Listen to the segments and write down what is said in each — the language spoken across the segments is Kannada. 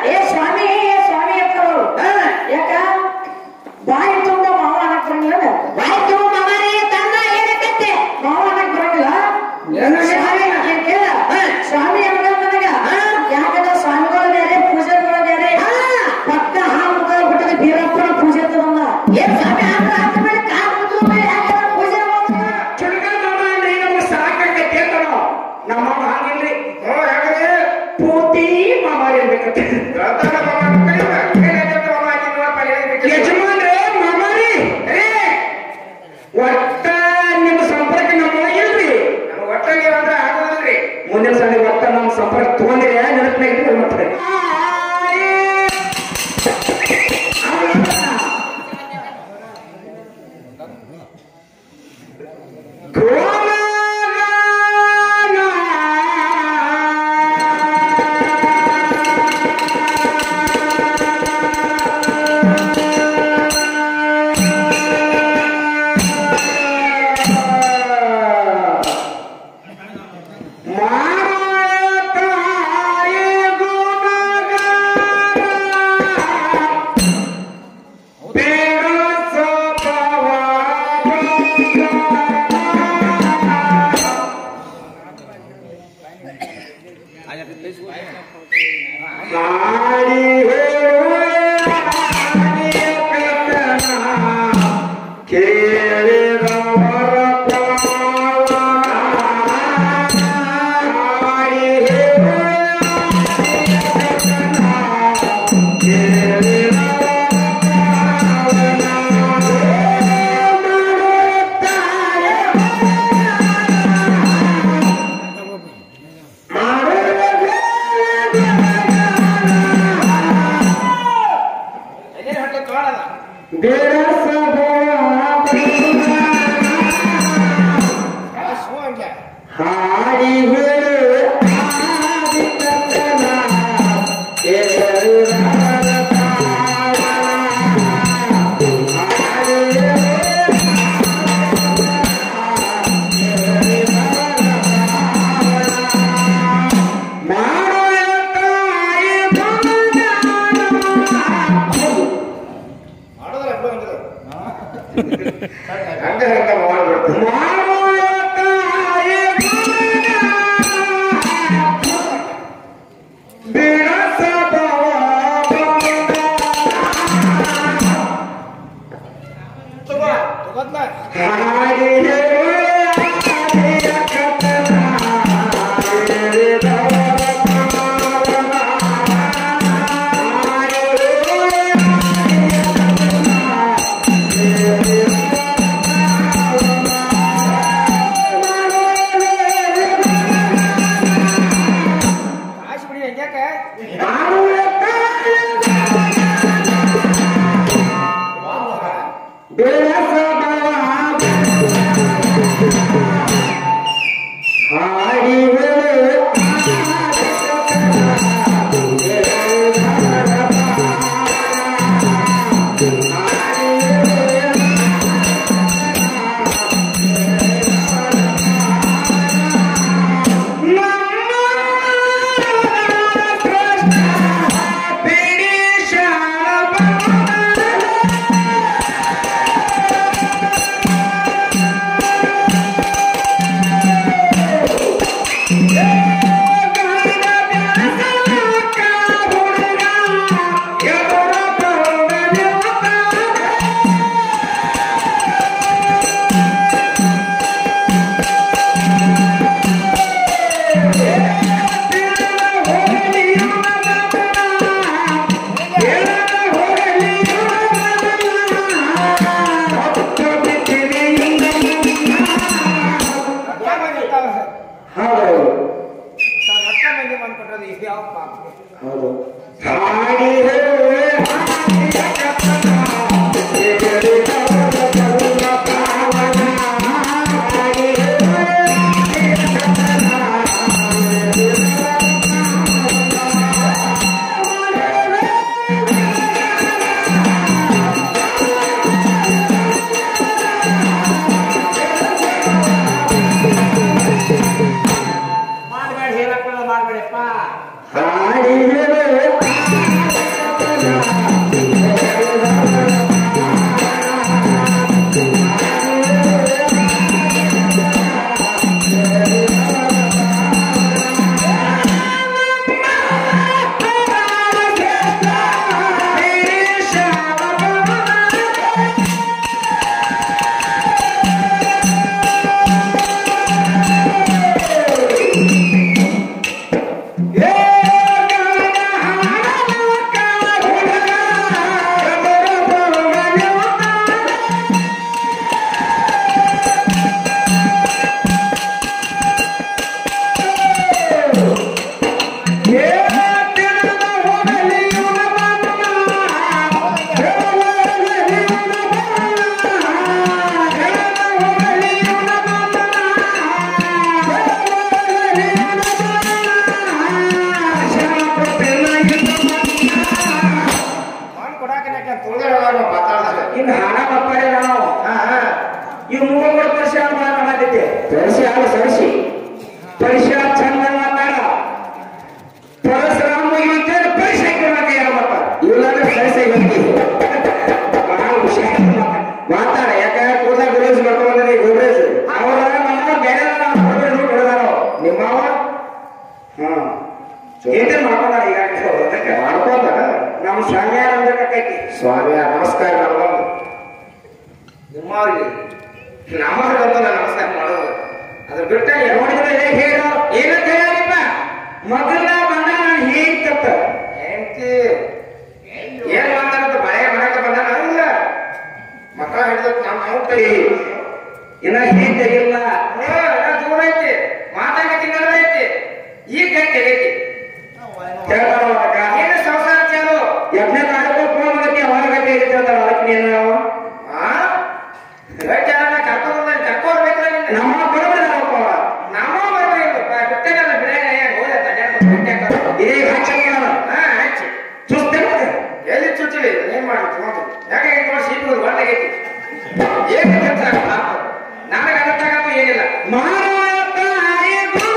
ಏ ಸ್ವಾಮಿ ಏ ಸ್ವಾಮಿ ಅಂತಾರು ಯಾಕ ಬಾಯಿ ತುಂಬ ಮಾವ ಅನ್ನಕ್ ಬರಂಗಿಲ್ಲ ಬಾಯಿ ತುಂಬ ಮಾವನೇ ತಂದ ಏನಕ್ಕಂತೆ ಮಾವ ಅನ್ನಕ್ ಬರಂಗಿಲ್ಲ ಸ್ವಾಮಿ ಏನ್ ಕೇಳ ಸ್ವಾಮಿ ಅಂದ ನನಗ ಯಾಕಂದ್ರೆ ಸ್ವಾಮಿಗಳು ಬೇರೆ ಪೂಜೆಗಳು ಬೇರೆ ಪಕ್ಕ ಹಾಮುಗ ಬಿಟ್ಟದ ಬೀರಪ್ಪನ ಪೂಜೆ ತಗೊಂಡ ಏನ್ ಸ್ವಾಮಿ ಆದ್ರ ಆತ ಮೇಲೆ ಕಾಲ್ ಮುದ್ದು ಮೇಲೆ ಯಾಕಂದ್ರೆ ಪೂಜೆ ಮಾಡೋದು ಚುಡುಗಲ್ ಮಾಮ ಅಂದ್ರೆ ನಮ್ಗೆ ಸಾಕಾಗೈತಿ ಅಂತಾನೋ ನಮ್ಮ ಮಾಮ ಹಂಗಿಲ್ರಿ ಹ್ಞೂ ಯಾಕಂದ್ರೆ ಪೂರ್ತಿ ಮಾಮ ಇರ್ಬೇಕಂತೆ ಯಜಮಾನ್ರೆ ಮಾಮಾರಿ ರೇ ಒಟ್ಟ ನಿಮ್ಮ ಸಂಪರ್ಕ ನಮ್ಮ ಇಲ್ರಿ ನಮ್ಮ ಒಟ್ಟ ನೀವಂದ್ರೆ ಆಗೋದಿಲ್ರಿ ಮುಂದಿನ ಸಲ ಒಟ್ಟ ನಮ್ಮ ಸಂಪರ್ಕ ತಗೊಂಡ್ರೆ ನೆನಪಿನಾಗ ಇಟ್ಕೊಳ್ಳಿ ಮತ್ತೆ ಮಾಡ್ಬೇಡ ಹೇಳಕ್ಕ ಮಾಡ್ಬೇಡಪ್ಪ ಹಾಡಿ ಹೇಳು ಇನ್ನು ಹಣ ಬಪ್ಪಾರೆ ನಾವು ಇವ್ ಮೂವರು ಪರಿಚಯ ಮಾತಾಡತೈತೆ ಪರಿಚಯ ಅಲ್ಲ ಸರಿಸಿ ಪರಿಚಯ ಚಂದ ಮಾತಾಡ ಪರಶುರಾಮ ಇವಂತೇಳಿ ಪರಿಚಯ ಕೊಡಕ್ಕೆ ಯಾರು ಮತ್ತ ಇವ್ಲಾದ್ರೆ ಸರಿಸಿ ಬಹಳ ಹುಷಾರ ಮಾತಾಡ ಯಾಕಂದ್ರೆ ಕೂದ ಗುರೇಜ್ ಮಾಡ್ಕೊಂಡ್ರಿ ಗುರೇಜ್ ಅವ್ರ ನಮ್ಮ ಬೇರೆ ಹಿಡಿದಾರ ನಿಮ್ಮವ ಹಾ ಏನೇನ್ ಮಾಡ್ಕೊಂಡಾರ ಈಗ ಮಾಡ್ಕೊಂಡ ನಮ್ಮ ಸ್ವಾಮಿ ಅಂದಕೈತಿ ಸ್ವಾಮಿ ನಮಸ್ಕಾರ ಮಾಡ್ಕೊಂಡು ನಿಮ್ಮವ್ರಿಗೆ ನಮ್ಮವ್ರಿಗೆ ಅಂತ ನಾನು ನಮಸ್ಕಾರ ಮಾಡೋದು ಅದ್ರ ಬಿಟ್ಟ ನೋಡಿದ್ರೆ ಹೇಗೆ ಹೇಳು ಏನಂತ ಹೇಳಿಪ್ಪ ಮೊದಲ ಬಂದ ನಾನು ಹೀಗ್ ತಪ್ಪ ಹೆಂಡ್ತಿ ಏನ್ ಮಾತಾಡತ್ತ ಬಾಯ ಮಾಡಕ ಬಂದ ಇಲ್ಲ ಮಕ್ಕಳ ಹಿಡಿದ ನಮ್ಮ ಅವ್ರ ಇನ್ನ ಹೀಗ್ ತೆಗಿಲ್ಲ ದೂರ ಐತಿ ಮಾತಾಡಕ್ಕೆ ಐತಿ ಈಗ ಗಟ್ಟಿ ಆಗೈತಿ ಏನು ಸಂಸಾರ ಚಾಲು ಎಣ್ಣೆ ತಾಲೂಕು ಫೋನ್ ಮಾಡಕ್ಕೆ ಅವಾಗ ಗಟ್ಟಿ ಆಗೈತಿ ಅಂತ ಅದಕ್ಕೆ ನೀನು ನಾವು ನಮ್ಮ ಬರೋದಿಲ್ಲಪ್ಪ ನಮ್ಮ ಬರೋದಿಲ್ಲಪ್ಪ ಬಿಟ್ಟೆನಲ್ಲ ಬಿಡಾಗ ಹೋದ ಈಗ ಹಚ್ಚಲ್ಲ ಹಚ್ಚಿ ಚುಸ್ತೇನೆ ಎಲ್ಲಿ ಚುಚ್ಚಿವಿ ಏನ್ ಮಾಡಿ ಯಾಕೆ ನೋಡಿ ಸೀಟ್ ಒಳ್ಳೆಗೈತಿ ಏನ್ ನನಗೆ ಅರ್ಥಾಗತ್ತೂ ಏನಿಲ್ಲ ಮಾತಾಯ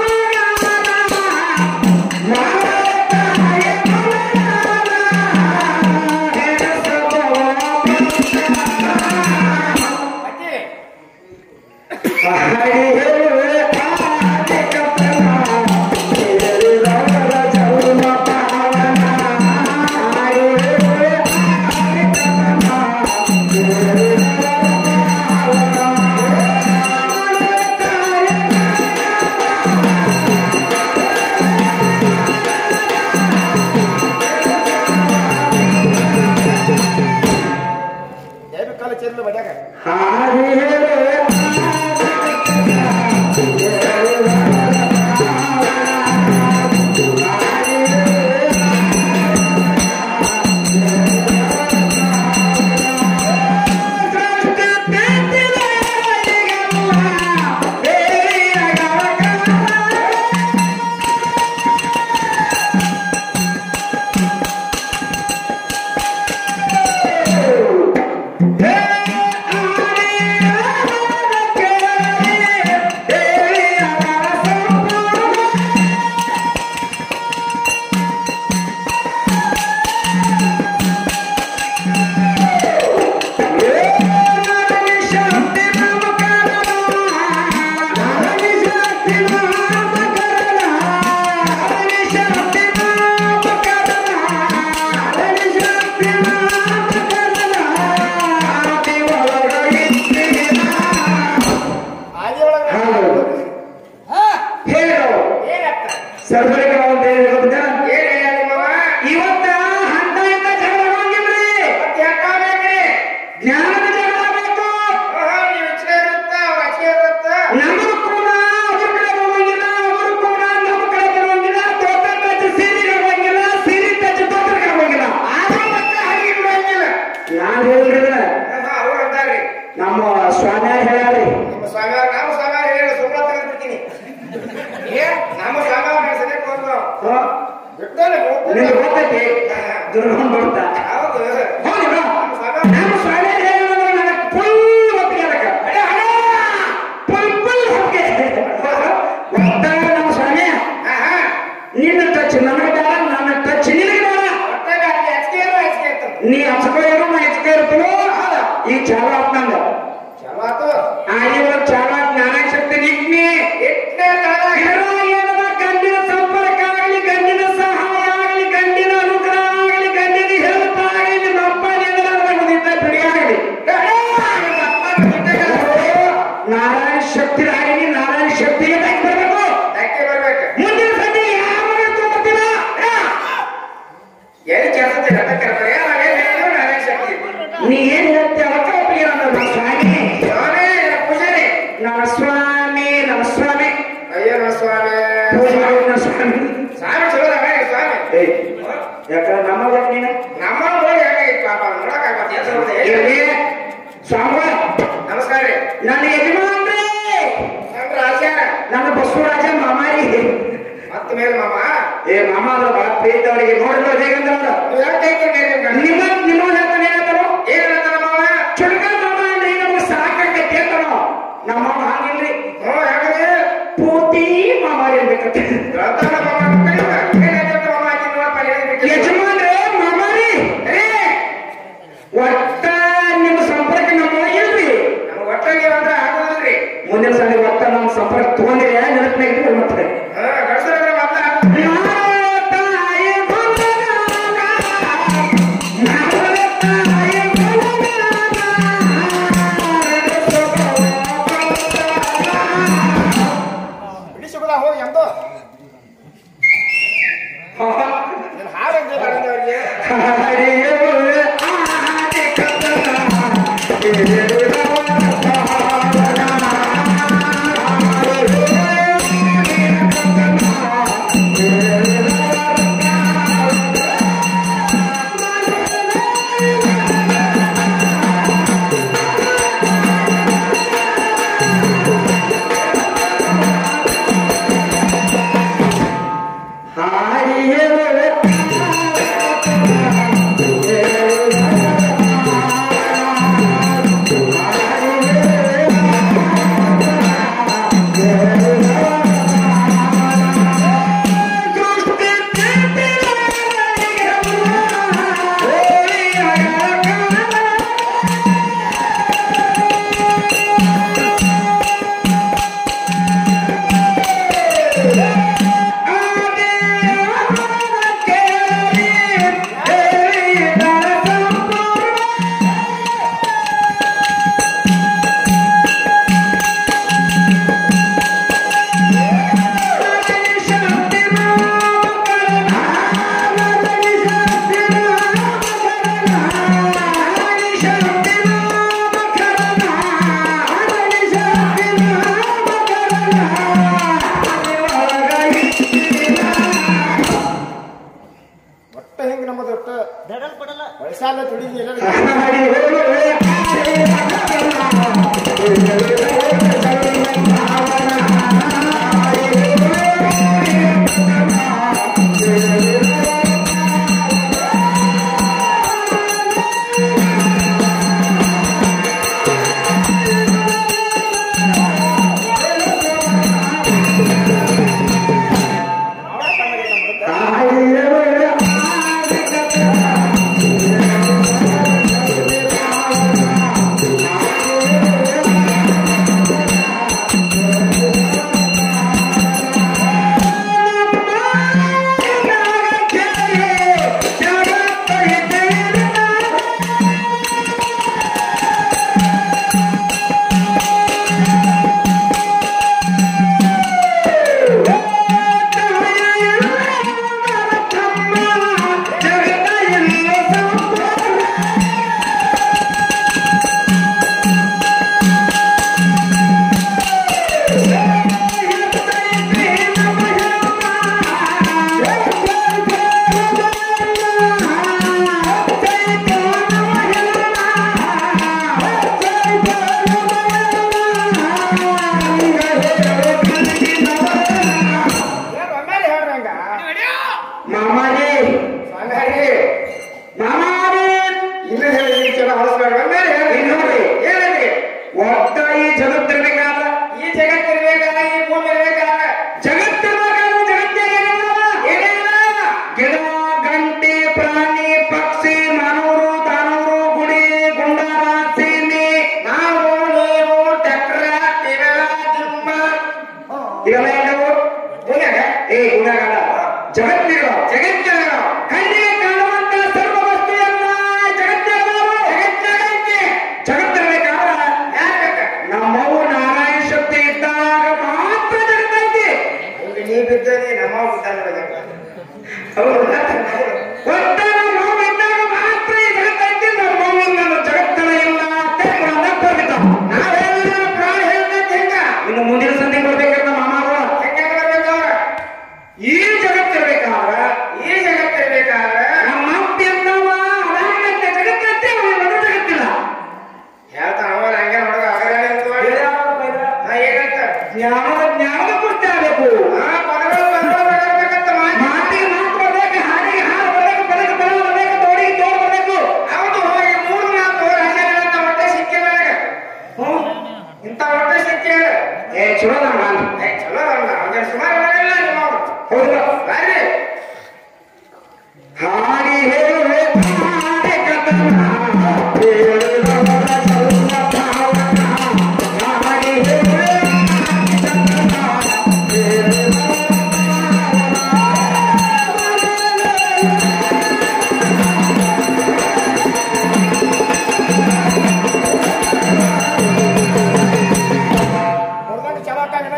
ಸರ್ವರಿಗೆ ಒಂದು ಏನು ಗೊತ್ತಾ? ಇವತ್ತ ಹಂತ ಇಂತ ಜಗಳ ಹೋಗಿಲ್ರಿ ಜ್ಞಾನದ ಜಗಳ ಬೇಕು ನಮಗೂ ಕೂಡ ಅವ್ರ ಕಡೆ ಬರುವಂಗಿಲ್ಲ ಅವರು ಕೂಡ ನಮ್ಮ ಕಡೆ ಬರುವಂಗಿಲ್ಲ ತೋಟ ತಚ್ಚ ಸೀರೆಗೆ ಬರುವಂಗಿಲ್ಲ ಸೀರೆ ತಚ್ಚ ತೋಟಕ್ಕೆ ಬರುವಂಗಿಲ್ಲ ನಾನು ಹೇಳಿದ್ರೆ ನಮ್ಮ ಸ್ವಾಮಿ ಹೇಳ್ಯಾರಿ ಹ? ನಿಮ್ಗೆ ಗೊತ್ತೈತಿ ದುರ್ಗಮ್ ಬರ್ತಾ ಹೌದು ಬಾ. ನಮ್ಮ ಸ್ವಾಮಿ ಹೇಳಿದ್ರೆ ನನಗೆ ಫುಲ್ ಒಪ್ಪಿಗೆ ಅದಕ್ಕೆ. ಅರೆ, ಅರೆ, ಫುಲ್ ಫುಲ್ ಒಪ್ಪಿಗೆ. ಒಟ್ಟ ನಮ್ಮ ಸ್ವಾಮಿ ನಿನ್ನ ಟಚ್ ನನಗೆ ಬೇಡ ನನ್ನ ಟಚ್ ನಿನಗೆ ಬೇಡ ನೀ ಹಚ್ಕೋ ಇರು ನಾ ಹಚ್ಕೋ ಇರ್ತೀನೋ ಈಗ ಚಾಲು ಆತ್ ನಂದು ಆ ಇವಾಗ ಚಾಲು ಆತ್ ಜ್ಞಾನ ಶಕ್ತಿ ನಿಗ್ನಿ ಇರೋ ಏನದ ಗಂಡಿನ ಸಂಪರ್ಕ ಆಗಲಿ ಗಂಡಿನ ಸಹಾಯ ಆಗಲಿ ಗಂಡಿನ ಅನುಗ್ರಹ ಆಗಲಿ ಗಂಡಿನ ಹೆಲ್ಪ್ ಆಗಲಿ ನಿಮ್ಮ ಅಪ್ಪ ನಿಂದ ಬಿಡಿಯಾಗಲಿ ನಾರಾಯಣ ಶಕ್ತಿ ಆಗಲಿ ನಾರಾಯಣ ಶಕ್ತಿಗೆ ತಗ್ಗಿ ಬರ್ಬೇಕು ಮುಂದಿನ ಸಂಜೆ ಯಾವ ತಗೋತೀರ ನೀ ಏನ್ ಹೇಳ್ತೀಯ ಅವತ್ತ ಒಪ್ಪಿಗೆ ನನ್ನ ಸ್ವಾಮಿ ನನ್ನ ಸ್ವಾಮಿ ನನ್ನ ಸ್ವಾಮಿ ಪೂಜೆ ಮಾಡಿ ನನ್ನ ಸ್ವಾಮಿ ಏಯ್, ಯಾಕಂದ್ರೆ ನಮ್ಮ ಯಾಕೆ ನೀನು ಇಲ್ಲಿ ಸ್ವಾಮ ನಮಸ್ಕಾರ ರೀ ನನ್ನ ಯಜಮಾನ್ರಿ ನಮ್ ರಾಜ ನನ್ನ ಬಸವರಾಜ ಮಾಮಾರಿ ಮತ್ತ ಮೇಲೆ ಮಾಮ ಏ ಮಾಮ ಅದ್ರ ಬಹಳ ಪ್ರೀತಿ ಅವರಿಗೆ ನೋಡಿದ್ರೆ ಹೇಗಂದ್ರೆ ಅವ್ರು ನೀವು ಯಾಕೆ ಕೈತಾರೆ ಮೇಲೆ ನಿಮ್ಗೆ ನಿಮ್ಮ ನಿಮ್ಮ ಹೇಳ್ತಾನೆ ಏನಂತ ಒಟ್ಟ ಹೆಂಗ್ ನಮ್ಮದು ಒಟ್ಟ ದಡಲ್ ಪಡಲ್ಲ ವಯಸ್ಸಾಲ ತುಳಿದಿ ಎಲ್ಲ ಒಮ್ಮೆಲೆ ಹೇಳ್ರಿ ಹಂಗ ಮಾಮಾರಿ ಸಂಗಾರಿ ಮಾಮಾರಿ ಇನ್ನು ಹೇಳಿ ಈ ಜನ ಹೊರಸ್ಬೇಡ ಒಮ್ಮೆಲೆ ಹೇಳ್ರಿ ಇಲ್ಲಿ ನೋಡಿ ಹೇಳ್ರಿ ಒಟ್ಟ ಈ ಜಗತ್ತಿರ್ಬೇಕಾದ ಈ ಜಗತ್ತಿರ್ಬೇಕಾ ಈ ಭೂಮಿ ಇರ್ಬೇಕಾ ಜಗತ್ತಿರ್ಬೇಕಾದ ಜಗತ್ತಿರಲ್ಲ ಏನಿಲ್ಲ ಗಿಡ ಗಂಟೆ ಪ್ರಾಣಿ ಪಕ್ಷಿ ಮಾನವರು ದಾನವರು ಗುಡಿ ಗುಂಡಾರ ಸೀಮೆ ನಾವು ನೀವು ಟ್ರ್ಯಾಕ್ಟರ್ ಇವೆಲ್ಲ ಜಿಮ್ಮ ಇವೆಲ್ಲ ಏನವು ಗುನ್ಯಾಗ ಏ ಗುಣಗಳ ಜಗತ್ತಿರೋ ಜಗತ್ತಿನ ಕಣ್ಣಿಗೆ ಕಾಣುವಂತ ಸರ್ವ ವಸ್ತುವನ್ನ ಜಗತ್ತಿರಬಾರದು ಜಗತ್ತಿನೈತಿ ಜಗತ್ತಿರಬೇಕಾದ ಯಾಕ ನಮ್ಮವು ನಾರಾಯಣ ಶಕ್ತಿ ಇದ್ದಾಗ ಮಾತ್ರ ಜಗತ್ತೈತಿ ಹಂಗ ನೀ ಬಿದ್ದದಿ ನಮ್ಮ ಬಿದ್ದ ಹೌದಾ? ಒಟ್ಟ ನಾವು ಇದ್ದಾಗ ಮಾತ್ರ ಈ ಜಗತ್ತೈತಿ ನಮ್ಮವಿಂದ ಜಗತ್ತನ ಇಲ್ಲ ಅಂತ ಬರ್ತಿದ್ದ ನಾವೆಲ್ಲ ಪ್ರಾಣ ಹೇಳ್ಬೇಕು ಹೆಂಗ ಇನ್ನು ಮುಂದಿನ ಸಂಧಿ ಬರ್ಬೇಕಂತ ಮಾಮಾರು ಹೆಂಗ ಬರ್ಬೇಕು ಈ ಜಗತ್ತಿರ್ಬೇಕಾದ್ರ ಈ ಜಗತ್ತಿರ್ಬೇಕಾದ್ರೆ ನಮ್ಮ ಅಪ್ಪಿಯನ್ನವ ಅನಾಗತ್ಯ ಜಗತ್ತಂತೆ ಅವನ ಜಗತ್ತಿಲ್ಲ ಹೇಳ್ತಾನ ಅವಲ್ಲ ಹಂಗೆ ನೋಡುವ ಅಗರಾಡಿ ಅಂತ ನಾ ಏನಂತ ಜ್ಞಾನದ ಜ್ಞಾನದ ಪುಸ್ತಕ ಆಗಬೇಕು ಆ ಪದಗಳು ಪದಗಳು ಬರ್ಬೇಕಂತ ಮಾತು ಮಾತಿಗೆ ಮಾತು ಬರ್ಬೇಕು ಹಾಡಿಗೆ ಹಾಡು ಬರ್ಬೇಕು ಪದಕ್ಕೆ ಪದ ಬರ್ಬೇಕು ತೋಡಿಗೆ ತೋಡ್ ಬರ್ಬೇಕು ಹೌದು ಈ ಮೂರು ನಾಲ್ಕು ಹನ್ನೆರಡು ಹೊಟ್ಟೆ ಸಿಕ್ಕಿಲ್ಲ ನನಗೆ ಹ್ಮ್. ಇಂಥ ಹೊಟ್ಟೆ ಸಿಕ್ಕಿಲ್ಲ ಏ ಚಲೋ ನಾನು ಏ, ಚಲೋ ಅಲ್ಲ ಅವ್ರಿಗೆ ಸುಮಾರು ಬರಲಿಲ್ಲ ನಿಮ್ಮವ್ರು ಹೌದಾ ಬರ್ರಿ ಹಾಡಿ ಹೇಳುವೆ ಹಾಡಿ ಕಥನ ಹೇಳುವವರ ಸ್ವಲ್ಪ ಭಾವನ ಹಾಡಿ ಹೇಳುವೆ ಹಾಡಿ ಕಥನ ಹೇಳುವವರ ಹೊರದಂಗ ಚಲೋ ಆಟ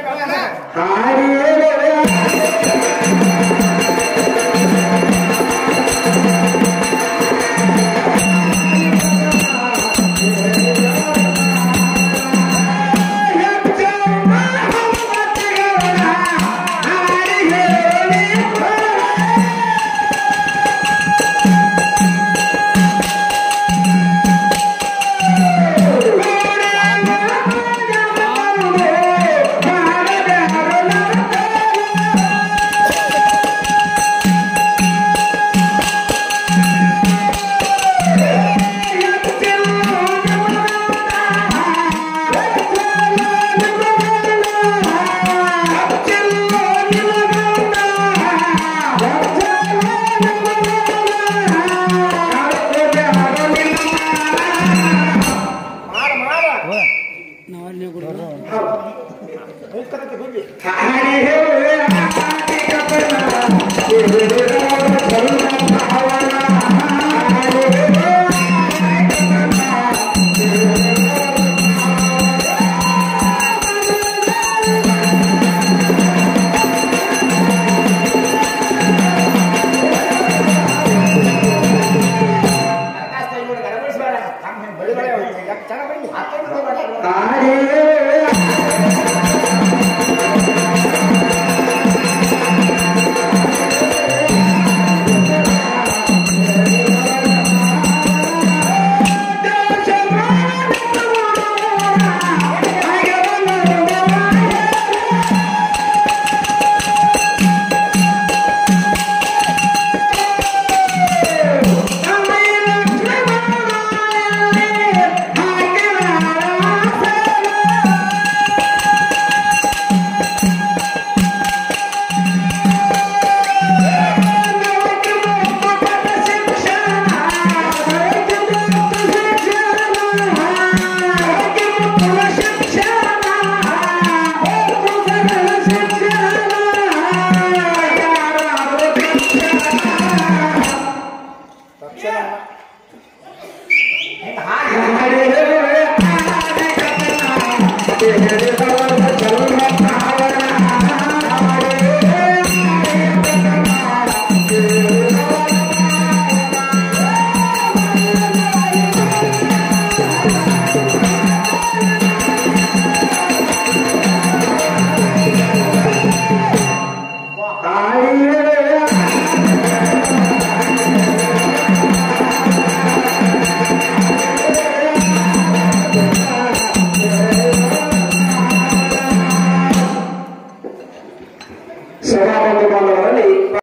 ಹಾಗೆ ಹರೇ ಹರೇ